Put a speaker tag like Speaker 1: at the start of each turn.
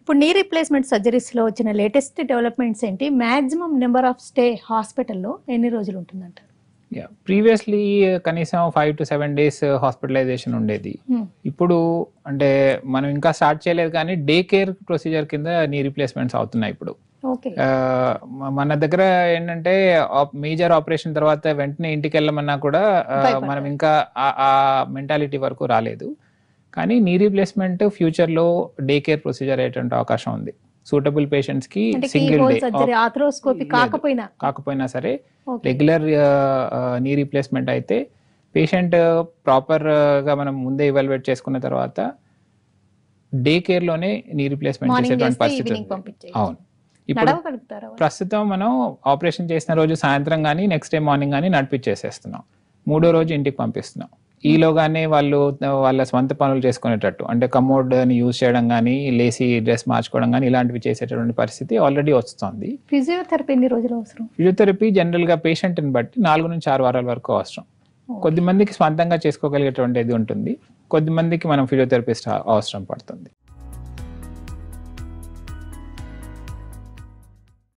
Speaker 1: ఇప్పుడు knee replacement surgeries లో వచ్చిన లేటెస్ట్ డెవలప్మెంట్స్ ఏంటి మాక్సిమం నెంబర్ ఆఫ్ స్టే హాస్పిటల్లో ఎన్ని రోజులు ఉంటుందంట
Speaker 2: ప్రీవియస్లీ కనీసం five to seven days hospitalization ఉండేది ఇప్పుడు అంటే మనం ఇంకా స్టార్ట్ చేయలేదు కానీ డే కేర్ ప్రొసీజర్ కింద నీ రీప్లేస్మెంట్స్ అవుతున్నాయి ఇప్పుడు
Speaker 1: ఓకే
Speaker 2: ఆ, మ- మన దగ్గర ఏంటంటే మేజర్ ఆపరేషన్ తర్వాత వెంటనే ఇంటికి వెళ్ళమన్నా కూడా ఆ,
Speaker 1: భయపడతారు.
Speaker 2: మనం ఇంకా ఆ- ఆ మెంటాలిటీ వరకు రాలేదు కానీ నీ రీప్లేస్మెంట్ ఫ్యూచర్ లో డే కేర్ ప్రొసీజర్ అయ్యేటువంటి అవకాశం ఉంది సూటబుల్ పేషెంట్స్ కి
Speaker 1: అంటే
Speaker 2: single
Speaker 1: whole
Speaker 2: day
Speaker 1: surgery arthroscopy
Speaker 2: లేదు.
Speaker 1: కాకపోయినా
Speaker 2: కాకపోయినా సరే
Speaker 1: ఓకే
Speaker 2: రెగ్యులర్ నీ రీప్లేస్మెంట్ అయితే పేషెంట్ ప్రాపర్ గా మనం ముందే ఇవాల్యుయేట్ చేసుకున్న తర్వాత డే కేర్ లోనే నీ రీప్లేస్మెంట్
Speaker 1: మార్నింగ్
Speaker 2: చేసేటువంటి
Speaker 1: చేస్తే
Speaker 2: పరిస్థితి
Speaker 1: ఈవినింగ్
Speaker 2: ఉంది.
Speaker 1: పంపించే
Speaker 2: అవును ఇప్పుడు
Speaker 1: నడవగలుగుతారా వాళ్ళు?
Speaker 2: ప్రస్తుతం మనం ఆపరేషన్ చేసిన రోజు సాయంత్రం కానీ నెక్స్ట్ డే మార్నింగ్ కానీ నడిపించేసేస్తున్నాం మూడో రోజు ఇంటికి పంపిస్తున్నాం ఈలోగానే వాళ్ళు వాళ్ళ స్వంత పనులు చేసుకునేటట్టు అంటే కమోడ్ ని యూజ్ చేయడం కానీ లేసి డ్రెస్ మార్చుకోవడం కానీ ఇలాంటివి చేసేటటువంటి పరిస్థితి ఆల్రెడీ వస్తుంది
Speaker 1: ఫిజియోథెరపీ ఎన్ని రోజులు అవసరం
Speaker 2: ఫిజియోథెరపీ జనరల్ గా పేషెంట్ ని బట్టి నాలుగు నుంచి ఆరు వారాల వరకు అవసరం కొద్ది మందికి స్వంతంగా చేసుకోగలిగేటువంటిది ఉంటుంది కొద్ది మందికి మనం ఫిజియోథెరపిస్ట్ అవసరం పడుతుంది